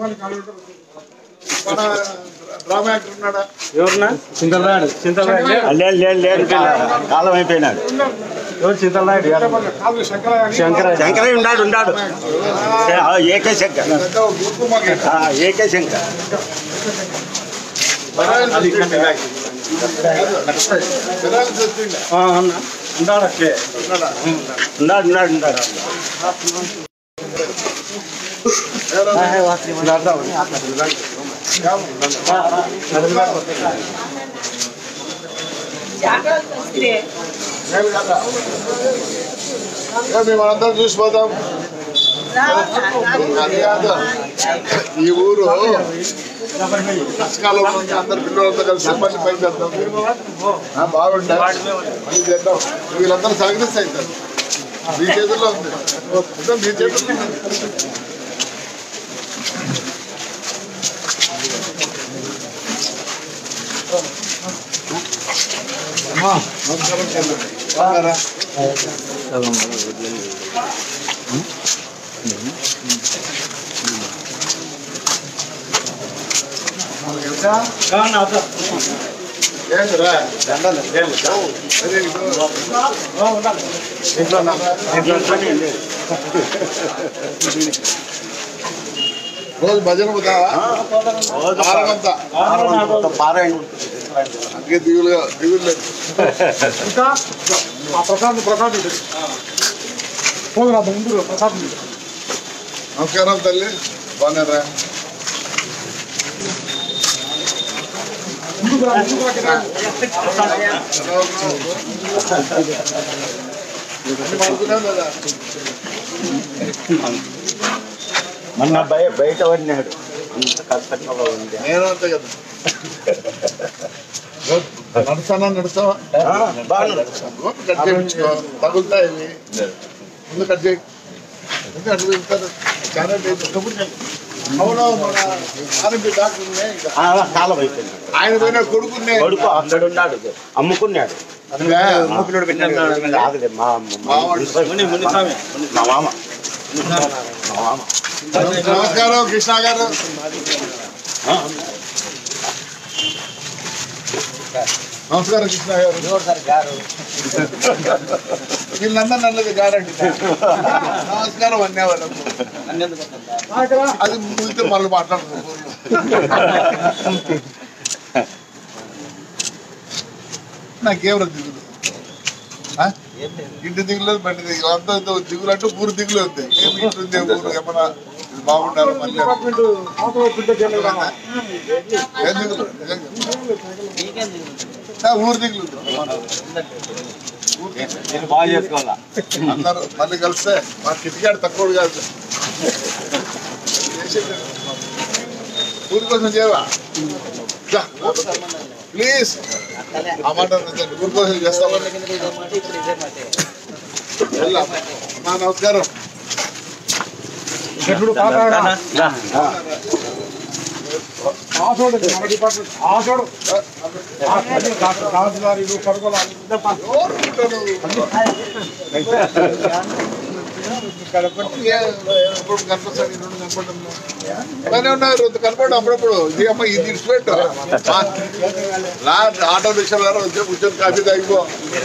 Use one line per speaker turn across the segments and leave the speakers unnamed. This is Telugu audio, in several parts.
మన డ్రామా యాక్టర్ ఉన్నాడా
ఎవరున్నా చింతలనాయుడు చింతలనాయుడు
లేదు లేదు లేదు కాలం అయిపోయినాడు
ఎవరు చింతలనాయుడు గారు
కాదు శంకరయ్య అని
శంకర
శంకరయ్య ఉన్నాడు ఉన్నాడు ఆ, ఏకే శంకర్
పెద్ద గుర్తు మాకు
ఆ, ఏకే శంకర్
బెనారస్ బెనారస్ వచ్చిండే
ఆ, అన్న ఉన్నాడు అట్లే
ఉన్నాడా
ఉన్నాడు ఉన్నాడు ఉన్నాడు
మేలు కదా ఏ, మేము అందరం చూసిపోతాం అది కాదు ఈ ఊరు పుస్తకాలలో నుంచి అందరు పిల్లలతో కలిసి మళ్ళీ పైకి చేద్దాం ఆ, బాగుండే మళ్ళీ చేద్దాం వీళ్ళందరూ సహకరిస్తాయి సార్ మీ చేతుల్లో ఉంది మొత్తం మీ చేతుల్లో ఉంది అమ్మా, నమస్కారం చెల్లి. బాగున్నారా? ఏంటిరా? అదే ఇదో. ఇంట్లో ఉన్నావా? రోజు భజన పోతావా వారమంతా
పారాయణ
అందుకే దిగులుగా దిగులు లేదు ప్రసాద్ ప్రసాద్ ముందు ప్రసాద్ నమస్కారం తల్లి బాగున్నారా పడుకున్నాం కదా
మొన్న బయ బయట పడినాడు అంత కష్టంగా ఉంది
నేను అంతే కదా నడుస్తానా నడుస్తావా
ఆ, బాగున్నాడు
కట్ చేయించుకో తగులుతాయి ఇవి. ముందు కట్ చేయి ముందు అటు వెళ్తారు చాలా లేదు అవును మన ఆర్ఎంపీ డాక్టర్ ఉన్నాయి ఇంకా.
ఆ, కాలం అయిపోయింది
ఆయన పోయిన కొడుకున్నాయి
కొడుకు అక్కడ ఉన్నాడు అమ్ముకున్నాడు
మూపిలోడు పెట్టినాడు
కాదులే మా మా
మునిస్వామి
మా మామ మా మామ
నమస్కారం కృష్ణ గారు నమస్కారం కృష్ణ గారు వీళ్ళందరూ నల్లది గారండి నమస్కారం అన్నేవాళ్ళం అది ముందు మళ్ళీ మాట్లాడుతున్నాం నాకేం రా దిగులు ఆ? ఇంటి దిగులేదు బండి దిగులు అంతా ఇంత దిగులు అంటే ఊరు దిగులు ఉంది ఏం ఇంటి ఉంది ఊరు ఏమన్నా ఇది బాగుండాలి మళ్ళీ ఏం దిగులు నిజంగా. ఆ, ఊరు దిగులు ఉంది. ఊరు దిగులు.
బాగా చేసుకోవాలా
అందరూ మళ్ళీ కలిస్తే మా కిటికాడు తక్కువ కాదు ఊరి కోసం చేయవా ప్లీజ్ ఆ మాట అనొద్దండి. ఊరి కోసం చేస్తావా వెళ్దాం. అమ్మా, నమస్కారం ఎవరు ఉంటారు? ఏ, ఎప్పుడు కనిపిస్తాడు ఈ రెండు కనపడడం బాగానే ఉన్నారు ఇంత కనపడడం అప్పుడప్పుడు ఇది అమ్మ ఇది ఇడిచిపెట్టు రా ఆటో రిక్షా ద్వారా వచ్చి కూర్చొని కాఫీ తాగిపో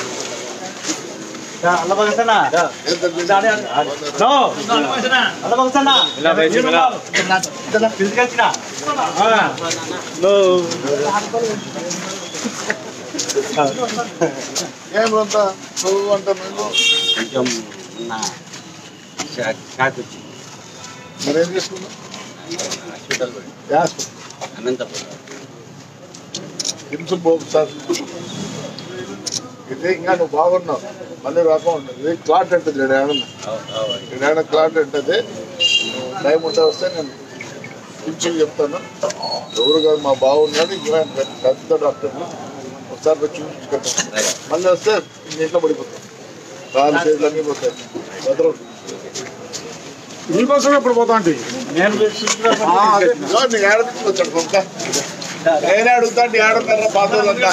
అల్ల భగతనా
ఎంత
నో అల్ల భగతనా ఇలా బయట తీసుకొచ్చిన నో
ఏం అంత చదువు అంట మేము
కొంచెం నా షాక్ వచ్చింది
మరి ఏం చేసుకున్నాం
హాస్పిటల్ పోయి
గ్యాస్
అనంతపురం
హింస పోపు సార్ ఇది ఇంకా నువ్వు బాగున్నావు మళ్ళీ రాకుండా ఉంటుంది ఇది క్లాట్ అంటది ఇక్కడ ఏమన్నా ఇక్కడ ఏమైనా క్లాట్ అంటది నువ్వు టైం ఉంటే వస్తే నేను హింసకు చెప్తాను ఎవరు కాదు మా బాగున్నాడు ఇంకా ఆయన పెద్ద- పెద్ద డాక్టర్ ఒకసారి పోయి చూపించుకుంటాను మళ్ళీ వస్తే ఇంక ఇంట్లో పడిపోతాం కాలు చేతులు అన్నీ పోతాయి భద్రం
నీకోసం ఎప్పుడు పోతా అంటే
నేను
ఆ, అదే. ఇదిగో నీకు ఏడ తీసుకొచ్చాడు కొంత నేనే అడుగుతా అంటే ఏడున్నారా బాధలంతా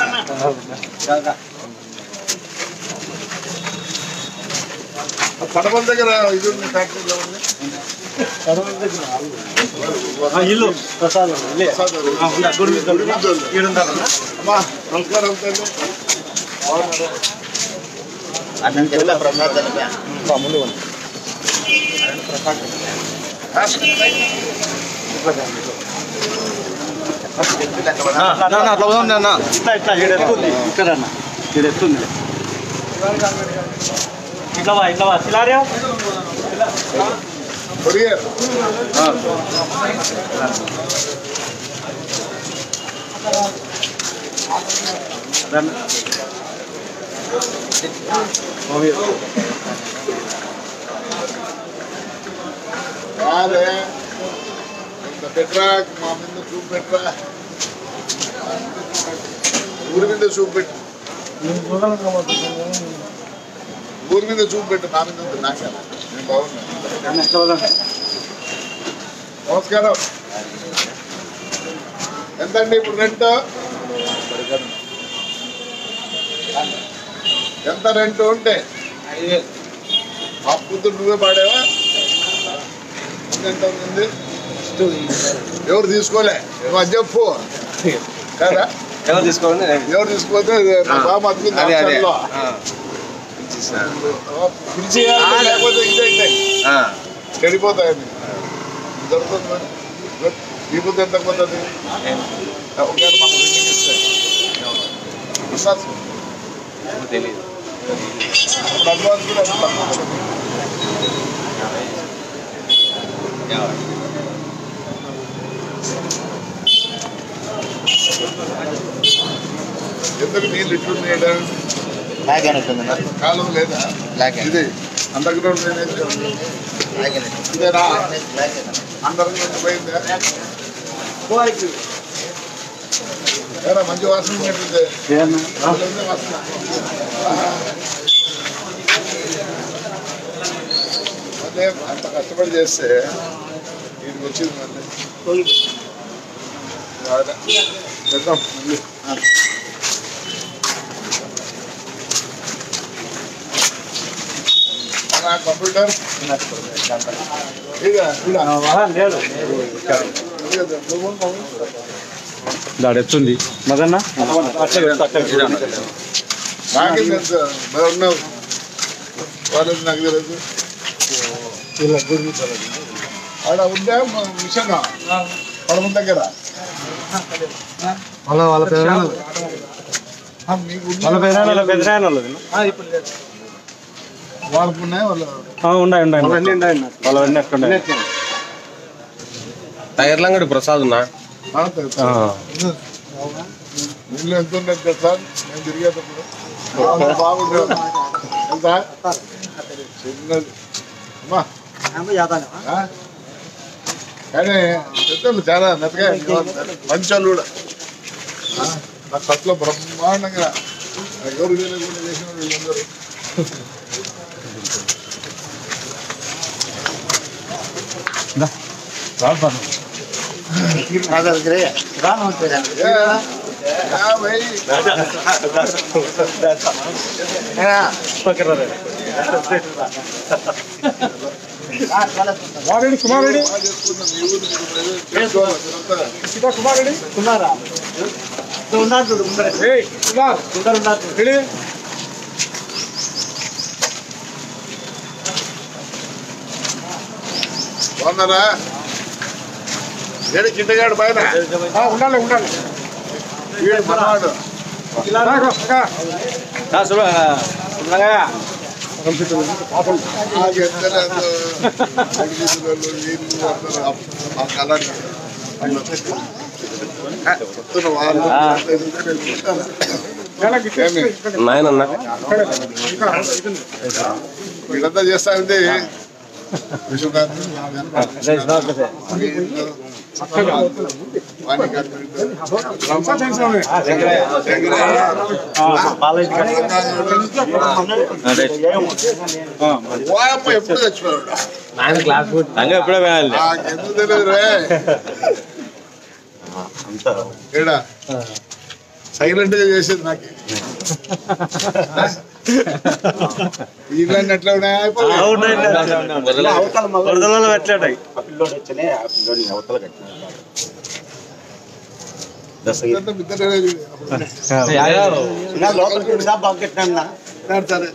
కడపల దగ్గర ఇది ఉంది ఫ్యాక్టరీలో ఉంది
ఆ, ఇల్లు ప్రసాదం ఇల్లే ఆ, ఉందా, గుడి మీద
గుడి మీద ఉంది.
ఈడుండాలన్నా
అమ్మా నమస్కారం తల్లి బాగున్నారా?
అన్నం చెప్పలే ప్రసాద్ అని
ముందు అట్లా పోదాం అన్న ఇట్లా ఇట్లా ఇక్కడ ఎత్తుంది ఇక్కడ అన్న ఇక్కడ ఎత్తుంది ఇట్లా వా ఇట్లా వా సిలారియా
కొరియర్ కాదే ఇంత పెట్టరా మా మీద చూపు పెట్టరా ఊరి మీద చూపు పెట్టు ఊరి మీద చూపు పెట్టు నా మీద ఉంది, నాకే నేను బాగున్నా
ఇట్లా పోదాం
నమస్కారం ఎంతండి ఇప్పుడు రెంట్ ఎంత రెంట్ ఉంటే ఆ కూతురు నువ్వే పాడావా ఎంత ఉంది ఎవరు తీసుకోలే నువ్వు అది చెప్పు కదా
ఎవరు తీసుకోవాలని
ఎవరు తీసుకోతే మా బాబు అతుకుంది
అదే అదే
హాస్టల్లో. పిలిచి లేకపోతే ఇదే చెడిపోతాయండి జరుగుతుంది మరి గుడ్. ఈ బుద్ధి ఎంత పోతుంది ఒకవేళ మనం రెండింగ్ ఇస్తే ఇస్తాను
తెలియదు
అప్పుడు అడ్వాన్స్ కూడా ఎంత తక్కువ ఉంటుంది? ఎందుకు నీళ్ళు ఇట్లున్నాయడా
లాగే ఉంటుంది
కాలం లేదా
లాగే
ఇది అండర్ గ్రౌండ్ డ్రైనేజ్
లాగే
ఇదేనా
లాగే
అండర్ గ్రౌండ్ పోయిందా ఏరా మంచి వాసన ఉన్నట్టుంది అందులో ఉంది వాసన అదే అంత కష్టపడి చేస్తే వీడికి వచ్చింది మళ్ళీ రాదా? చేద్దాం మళ్ళీ నా కంప్యూటర్ ఇదా ఇదా
లేదు
ఇదా, నువ్వు నువ్వు.
దాడు ఎత్తుంది మదన్న అట్లా పెట్టు, అట్లా పెట్టు.
నాకేం తెలుసు మరి ఉన్నావు వాళ్ళది నాకు తెలియదు ఆడ ఉందా మ- మిషన్ వాళ్ళ ముందు దగ్గర
వాళ్ళ వాళ్ళ పెదనాన్న
ఆ, మీకు ఉందా?
వాళ్ళ పెదనాన్న వాళ్ళ పెదనాన్న వాళ్ళది
వాళ్ళకు ఉన్నాయి వాళ్ళ
ఉండాయి ఉండాయి వాళ్ళవన్నీ అక్కడ ఉన్నాయి
టైర్లంగడి ప్రసాద్ ఉన్నా
ఆ, తెలుసు. ఇల్లు ఎంత ఉన్నది తెలుసా నేను తిరిగేటప్పుడు ఆ, బాగుంది ఎంత చిన్నది అమ్మా ఆ? కానీ పెద్దలు చాలా మెత్తగా మంచోళ్ళు కూడా ఆ, నా కట్లో బ్రహ్మాండంగా ఎవరు వీళ్ళకుండా చేసిన వీళ్ళందరూ ఏ, ఆ, భయ్.
కుమారెడ్డి కుమారెడ్డి
బాగా చేసుకున్నాం. ఈ ఊరు మీరు చేసుకోవాలి. మీరంతా.
కుమారెడ్డి కుమారా ఉన్నారు చూడు ముందర కుమార్ ముందర ఉన్నారు చూడు
బాగున్నారా ఏడు కిందగాడు పైన
ఉండాలి ఉండాలి
వీడు మనవాడు నాకు ఎంత లేదు. అడిగితులు, వీళ్ళు అందరూ ఆ- ఆ కళని. చెప్తున్న వాళ్ళు ఏమి?
నాయనన్నా
వీళ్ళంతా చేస్తా ఉంటే విశ్వనాథ్ వాయమ్మ ఎప్పుడు చచ్చిపోయాడు
నాయన క్లాస్ తంగ ఎప్పుడే వేయాలి
నాకెందుకు తెలియదు రే ఏడా సైలెంట్ గా చేసేది నాకు ఇవన్నీ ఎట్లా ఉన్నాయి అయిపోయి
అవతల మళ్ళీ
వరదలలో పెట్టలేడు
ఆ పిల్లోడు వచ్చనే ఆ పిల్లోని అవతల కట్టినాడు దశ
ఇదంతా మిద్దరే ఇది.
ఇంకా లోపలికి ఉందా బాగా కట్టినా
సరే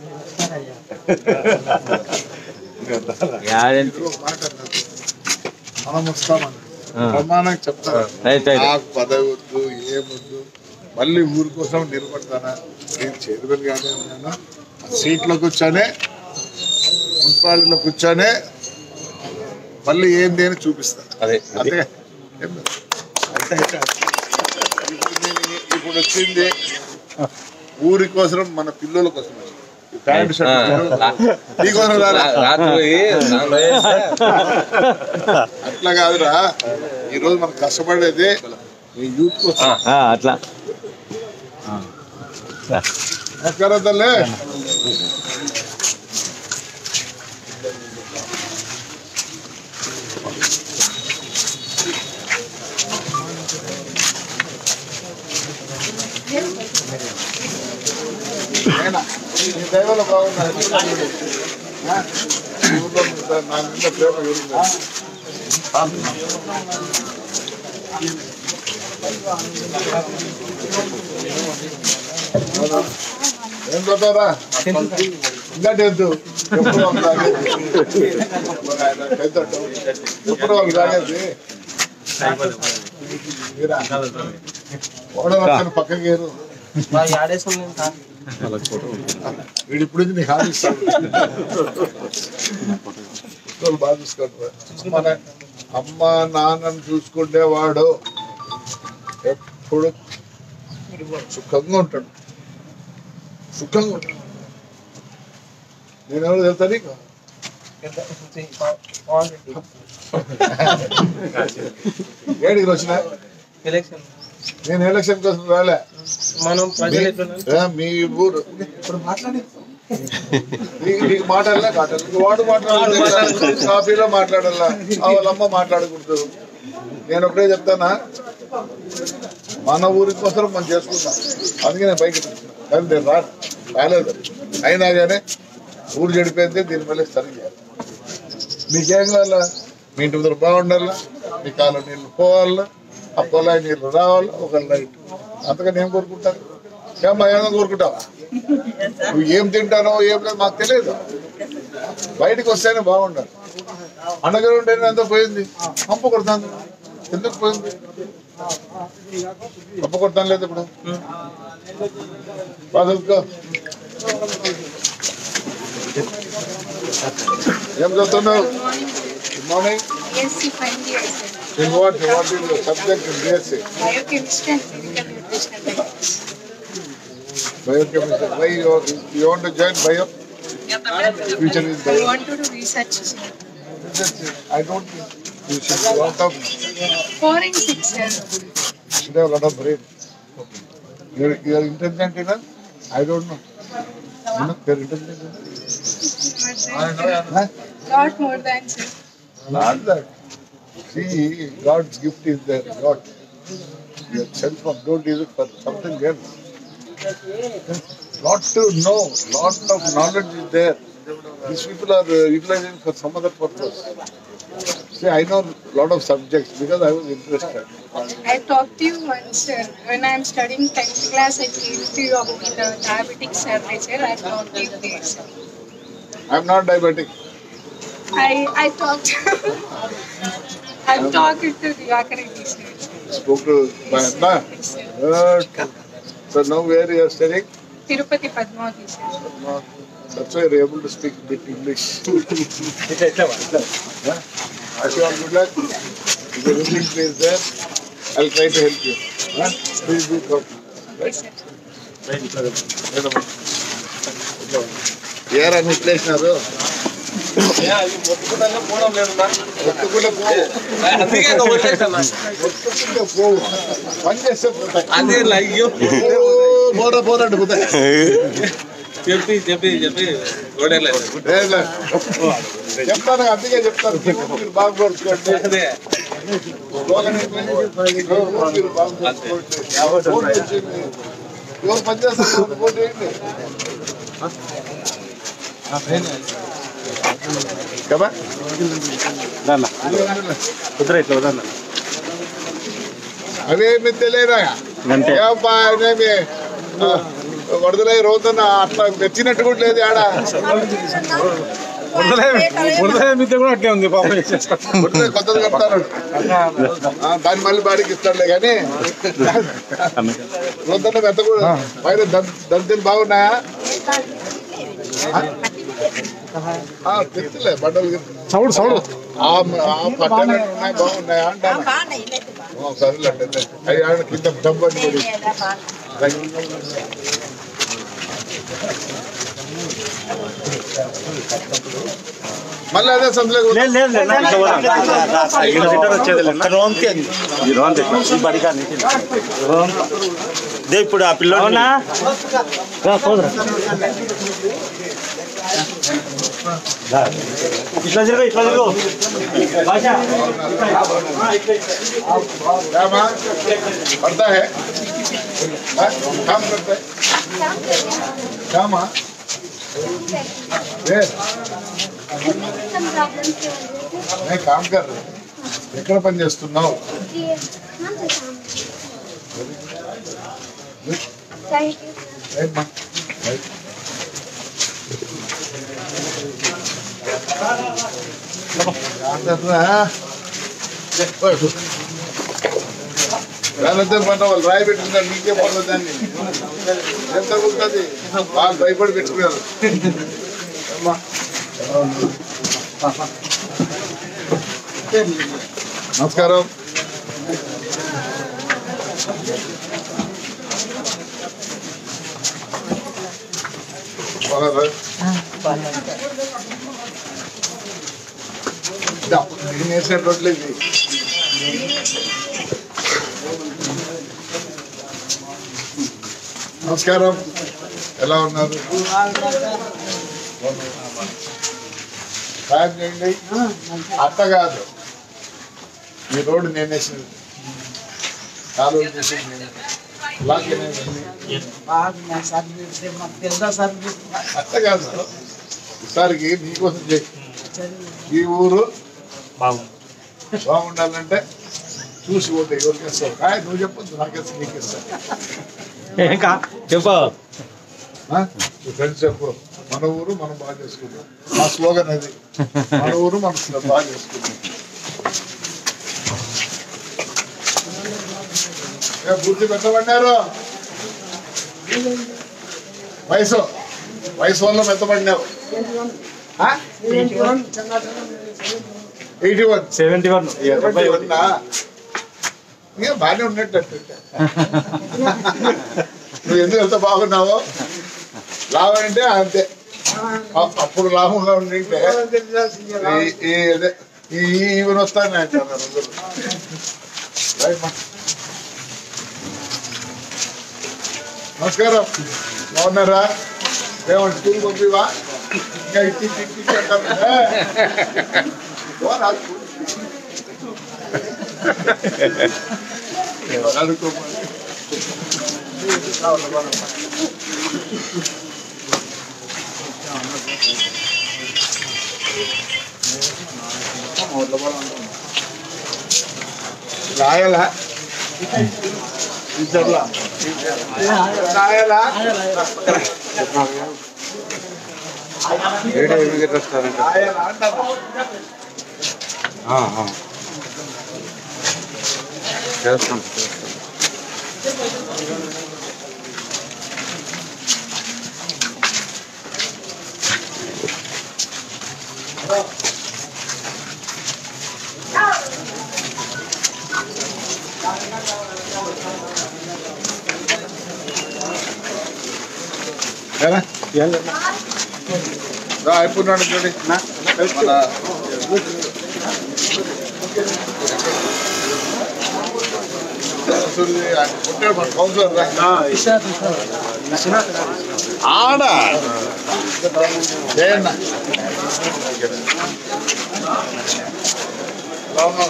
యాడంటే
ఒక మాట అన్నారు. మనం వస్తామని ప్రమాణం చెప్తాను
రైట్ రైట్
నాకు పదవి వద్దు ఏమొద్దు మళ్ళీ ఊరి కోసం నిలబడతానా నేను చైర్మన్ గానే ఉన్నాను ఆ సీట్లో కూర్చొనే మున్సిపాలిటీలో కూర్చొనే మళ్ళీ ఏంది అని చూపిస్తాను
అదే
అంతే ఏం లేదు. అయితే అయితే. ఇప్పుడు నేను ఇప్పుడు వచ్చింది ఊరి కోసం మన పిల్లల కోసం వచ్చింది. ఈ ప్యాంట్ షర్ట్ నీకోసం రాలే
రాత్రి దానిలో వేస్తే
అట్లా కాదురా ఈ రోజు మనం కష్టపడేది ఈ యూత్ కోసం
అట్లా
నమస్కారం తల్లి నేనా? నీ దైవంలో బాగున్నాను ఆ? ఈ ఊర్లో మీ- నా మీద ప్రేమ ఎవరుందా? ఏం చదువుతారా ఇంకా టెన్త్ ఎప్పుడు వాళ్ళు తాగేది టెన్త్ అంటావు. ఎప్పుడు వాళ్ళు తాగేది మీరా? ఓడలు వచ్చాను పక్కకి ఏరు వీడు ఇప్పుడు నుంచి నీకు హామీ ఇస్తాడు వాళ్ళు బాగా చూసుకుంటారు మన అమ్మ నాన్నని చూసుకునేవాడు ఎప్పుడు సుఖంగా ఉంటాడు సుఖంగా ఉంటాడు నేను ఎవరు తెలుసా నీకు ఏడికి వచ్చిన
ఎలక్షన్
నేను ఎలక్షన్ కోసం రాలే
మనం ప్రజలు ఎట్లున్నారు
ఏ, మీ ఊరు ఇప్పుడు మాట్లాడి నీకు నీకు మాట్లాడలే మాట్లాడలే వాడు మాట్లాడాలి కాఫీలో మాట్లాడాలా ఆ వాళ్ళమ్మ మాట్లాడకూడదు నేను ఒకటే చెప్తానా మన ఊరి కోసం మనం చేసుకుందాం అందుకే నేను బయట కానీ నేను రాను రాలేదు అయినా కానీ ఊరు చెడిపోయింది దీని మళ్ళీ సరి చేయాలి మీకేం కావాలా మీ ఇంటి ముందర బాగుండాలా మీ కాలం నీళ్ళు పోవాలా ఆ పొలాయి నీళ్ళు రావాలా ఒక లైట్ అంతగా ఏం కోరుకుంటాను ఏమ్మా ఏమైనా కోరుకుంటావా నువ్వు ఏం తింటానో ఏం లేదు మాకు తెలియదు బయటకు వస్తేనే బాగుండాలి అండగా ఉంటేనే అంతా పోయింది పంప కొడతాను ఎందుకు పోయింది పంప కొడతాను లేదు ఇప్పుడు బాధకో ఏం చదువుతున్నావు good morning
BSc final year, sir.
In what what is subject in BSc
Biochemistry and Clinical Nutritional Diets.
Biochemistry why you want to join bio future is
I
bio
want to do research, sir.
I don't think you should have a lot of
Forensics, sir.
you should have a lot of brain. You're, you're intelligent enough? I don't know. You know, you're intelligent enough? Huh?
Lot more than, sir.
Not that. See, God's gift is there. God. Your cell phone, don't use it for something else. Lot to know, lot of knowledge is there. These people are uh, utilizing for some other purpose. See, I know lot of subjects because I was interested.
I talked to you once, sir. When I'm studying 10th class, I came to you about the diabetic survey, sir. I talked to you there, sir.
I'm not diabetic.
I, I talked I'm talking to the Akariti, sir.
Spoke to my Anna.
Yes, sir.
Good. So now where you are studying?
Tirupati Padmavati, sir.
No. That's why you're able to speak a bit English. Yeah? I wish you all good luck. If there is anything please there, I'll try to help you. Huh? Please do come.
Yes, sir.
ఏరా నిట్లేసినారు
మొత్తుకుంటే పోవడం లేదు
ఒత్తుకుంటే పోవు
అందుకే ఇంకా వదిలేసాను.
ఒత్తుకుంటే పోవు పని చేస్తే పోతాయి
అదే అయ్యో
ఓ, పోరా పోరాడు పోతాయి
చెప్పి చెప్పి చెప్పి ఓడలేదు
ఏలే. చెప్తాను అందుకే చెప్తాను మీరు బాగా పడుచుకోండి
అదే
మీరు బాగా పడుచుకోండి ఎవరు పని చేస్తారు ఫోన్ చేయండి కదా
కుదిరే ఇట్లా వదన్నా
అవేమి తెలియదా
అంతే.
ఏమ్మా, ఆయనేమి, ఆ, వరదలై రోజున అట్లా తెచ్చినట్టు కూడా లేదు ఆడ
మిద్దె కూడా అట్లే ఉంది పాపం
వరదలై కొత్తది కడతాడు ఆ, దాన్ని మళ్ళీ బాడీకి ఇస్తాడులే కానీ రోజున మెత్త కూడా పైన దం- దంతిలు బాగున్నాయా ఆ, తెచ్చులే బండలు గిట్ల.
సౌడు సౌడు
ఆ ఆ పట్టణాలు ఉన్నాయి బాగున్నాయా అంటాను ఓ, సరేలే అయితే. అవి ఆడ కింద డబ్బని కూడా మళ్ళీ అదే సందులోకి
లేదు లేదు లేదు నా ఇట్లా వదన్నా. ఇక్కడ రిటర్న్ వచ్చేది లేదు. ఈ రోంత ఇట్లా. ఈ బడిగా నీటి. దే ఇప్పుడు ఆ పిల్లోడు ఇట్లా తిరుగు ఇట్లా తిరుగు భాష
क्या माँ पढ़ता है हाँ? काम करता है क्या माँ ये నేను కామ్ కర్ ఎక్కడ పని చేస్తున్నావు రైట్ మా రైట్ దానితో పడిన వాళ్ళు రాయి పెట్టుకున్నారు నీకే పడదు దాన్ని ఎంత తగ్గుతుంది వాళ్ళు భయపడి పెట్టుకున్నారు అమ్మా. నమస్కారం బాగున్నారా? దా, నేను వేసిన రొట్టెలు ఇవి. నమస్కారం ఎలా ఉన్నారు సాయం చేయండి అత్త కాదు ఈ రోడ్డు నేను వేసినది కాలువలు చేసింది నేను. లాక్ నేనే. అత్త కాదు ఈసారికి నీకోసం చేయి ఈ ఊరు బాగుండాలంటే చూసి ఓటే ఎవరికి ఇస్తావు కాయ నువ్వు చెప్పొద్దు నాకేసి నీకు ఇస్తా
చెప్పు
ఆ? నీ ఫ్రెండ్స్ చెప్పు మన ఊరు మనం బాగా చేసుకుంటాం మా స్లోగన్ అది మన ఊరు మనం స్లో- బాగా చేసుకుంటాం ఏ బుద్ధి మెత్తబడినారు వయసు వయసు వల్ల మెత్తబడినావు eighty one
seventy one
seventy one ఇంకా బాగానే ఉన్నట్టు నువ్వు ఎందుకు ఎంత బాగున్నావో లాభం అంటే అంతే అప్- అప్పుడు లాభంగా ఉండింటే ఈ- ఈ అదే ఈ ఈవెన్ వస్తాను అంటారు అందరూ రైట్ మా. నమస్కారం బాగున్నారా ఏమంటే స్కూల్ పంపివా ఇంకా ఇట్టి ఇట్టి ఇట్టి అంటారు ఏ? పోరా స్కూల్. అనుకోమని రాయాలా టీచర్లా రాయాలా రాయాలా అంటారా ఏనా? రా, అయిపోయినాడు చూడండి మన చూడండి, ఆయన కొట్టాడు మన కౌన్సిలర్ రా. ఆడ జయన్న ఎలా ఉన్నావు?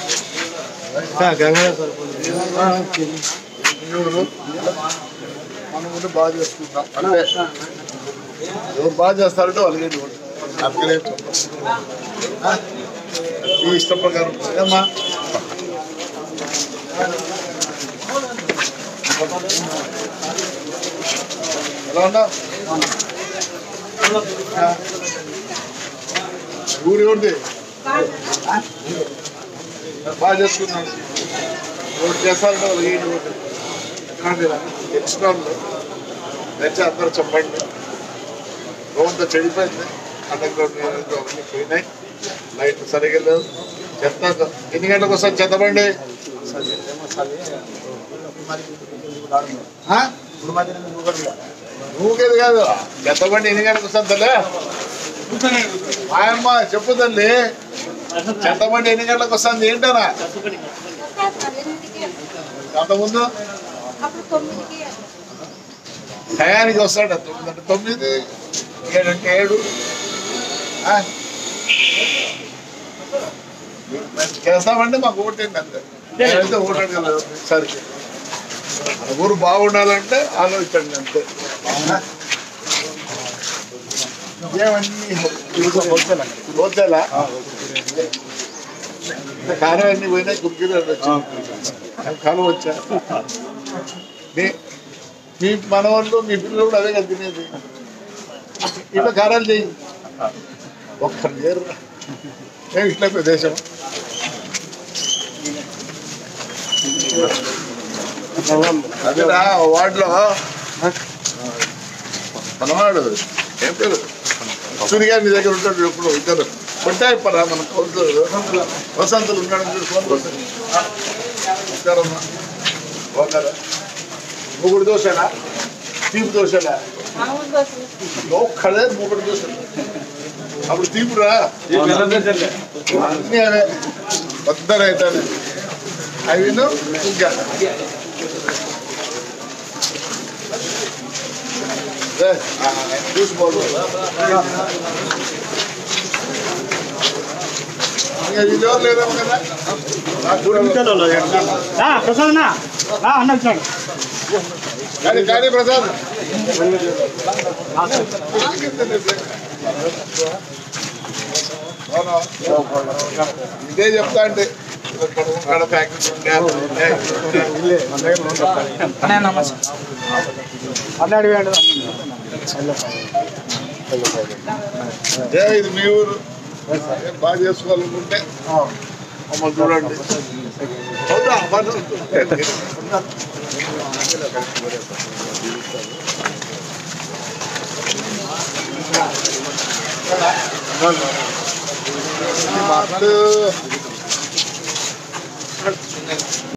ఎవరు? మనం కూడా బాగా చేసుకుంటాం అంటే ఎవరు బాగా చేస్తారంటే వాళ్ళకి ఏంటి ఓటు. అందుకనే చెప్పను. ఆ? ఈ ఇష్టం ప్రకారం ఏమ్మా ఎలా ఉన్నావు ఊరి ఎవరిది బాగా చేసుకున్నాను ఓటు చేస్తారంటే వాళ్ళకి ఏంటి ఓటు ఎక్స్ట్రాలు తెచ్చి అందరూ చెప్పండి రోడ్డు చెడిపోయింది అండర్ గ్రౌండ్ డ్రైనేజ్ అవన్నీ పోయినాయి లైట్ సరిగా లేవు చెత్త ఎన్ని గంటలకు వస్తుంది చెత్త బండి ఆ? ఊరికేది కాదు చెత్త బండి ఎన్ని గంటలకు వస్తుంది తల్లి ఆయమ్మ చెప్పు తల్లి చెత్త బండి ఎన్ని గంటలకు వస్తుంది ఏంటనా అంతకుముందు
అప్పుడు తొమ్మిదికి
టయానికి వస్తాడు తొమ్మిది అంటే తొమ్మిది ఏడు అంటే ఏడు ఆ? మేము చేస్తామంటే మాకు ఓటేండి అంతే నేనైతే ఓటాడు కదా సరే మన ఊరు బాగుండాలంటే ఆలోచించండి అంతే ఆ? ఏమన్నీ హోల్సేలా కారం అన్ని పోయినాయి కురికిలు కాలం వచ్చా మీ- మీ మనవాళ్ళు మీ పిల్లలు కూడా అవే కదా తినేది ఇట్లా కారాలు చేయి ఒక్కరు లేరు మేము ఇట్లా ప్రదేశం అదేరా వార్డులో మనవాడు ఏం పేరు సూర్య గారి నీ దగ్గర ఉంటాడు ఎప్పుడు ఇద్దరు కొట్టాయి పరా మన కౌన్సిలర్ వసంతులు ఉన్నాడు చూడు ఫోన్ కొట్టాడు నమస్కారమ్మా బాగున్నారా మూగుడు దోశనా తీపి దోశనా ఒక్కడే మూగుడు దోశ అప్పుడు తీపురా అన్నీ అవే వద్దరైతే అవి ఇంకా రే, ఆ, చూసుకోవాలి ఇంకా ఇది ఎవరు లేదేమో కదా నాకు చూడాలి.
ప్రసాద్ అన్న అన్న వచ్చాడు
కానీ కానీ ప్రసాద్ అవునా? ఇదే చెప్తా అంటే కడ ప్యాకెట్
అన్నాడు వేడు
ఇది మీ ఊరు ఏం బాగా చేసుకోవాలనుకుంటే మమ్మల్ని చూడండి అవునా? అవ్వదు. మాట్లాడు